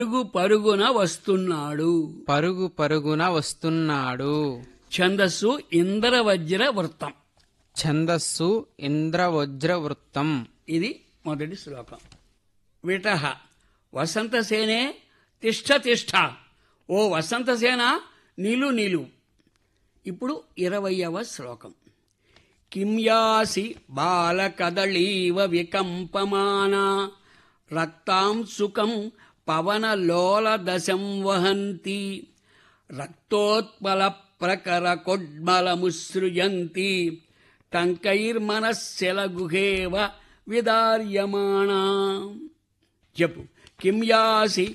పరుగు పరుగున వస్తున్నాడు పరుగు పరుగున వస్తున్నాడు ఛందస్సు ఇంద్రవజ్ర వృత్తం ఛందస్సు ఇంద్రవజ్ర వృత్తం ఇది మొదటి శ్లోకం విటహ వసంతసేనే తిష్ట తిష్ట ఓ వసంతసేన నిలు నిలు ఇప్పుడు ఇరవయవ శ్లోకం కింయాసి బాలకదళీవ వికంపమానా రక్తాంశుకం పవనలోలదశం వహంతి రక్తోత్పల ప్రకర కొడ్మలముసృజంతి టంకైర్మనశలగుహేవ విదార్యమాణా చెప్పు కిం యాసి